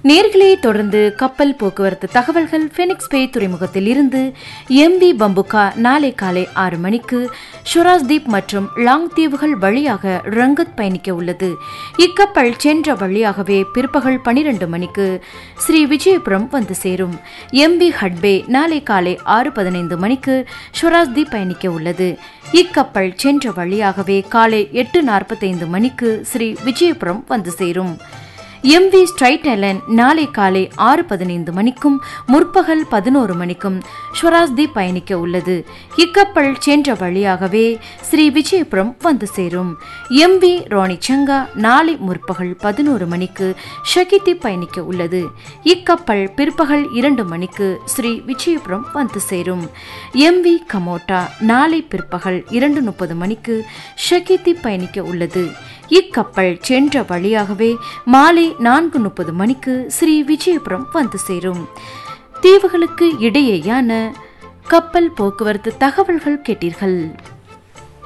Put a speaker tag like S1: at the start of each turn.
S1: நேர்களே தொடர்ந்து கப்பல் போக்குவரத்து தகவல்கள் ஃபெனிக்ஸ் பே துறைமுகத்தில் இருந்து எம்வி பம்புகா நாளை காலை ஆறு மணிக்கு ஷுராஸ்தீப் மற்றும் லாங் தீவுகள் வழியாக ரங்கத் பயணிக்க உள்ளது இக்கப்பல் சென்ற வழியாகவே பிற்பகல் பனிரெண்டு மணிக்கு ஸ்ரீ விஜயபுரம் வந்து சேரும் எம்வி ஹட்பே நாளை காலை ஆறு பதினைந்து மணிக்கு ஷுராஸ்தீப் பயணிக்க உள்ளது இக்கப்பல் சென்ற வழியாகவே காலை எட்டு நாற்பத்தைந்து மணிக்கு ஸ்ரீ விஜயபுரம் வந்து சேரும் எம்வி ஸ்ட்ரைட் எலன் நாளை காலை ஆறு பதினைந்து மணிக்கும் முற்பகல் பதினோரு மணிக்கும் ஸ்வராஜ்தீப் பயணிக்க உள்ளது இக்கப்பல் சென்ற வழியாகவே ஸ்ரீ விஜயபுரம் வந்து சேரும் எம்வி ரோனிச்சங்கா நாளை முற்பகல் பதினோரு மணிக்கு ஷகிதி பயணிக்க உள்ளது இக்கப்பல் பிற்பகல் இரண்டு மணிக்கு ஸ்ரீ விஜயபுரம் வந்து சேரும் எம்வி கமோட்டா நாளை பிற்பகல் இரண்டு முப்பது மணிக்கு ஷகிதி பயணிக்க உள்ளது இக்கப்பல் சென்ற வழியாகவே மாலை நான்கு முப்பது மணிக்கு ஸ்ரீ விஜயபுரம் வந்து சேரும் தீவுகளுக்கு இடையேயான கப்பல் போக்குவரத்து தகவல்கள் கேட்டீர்கள்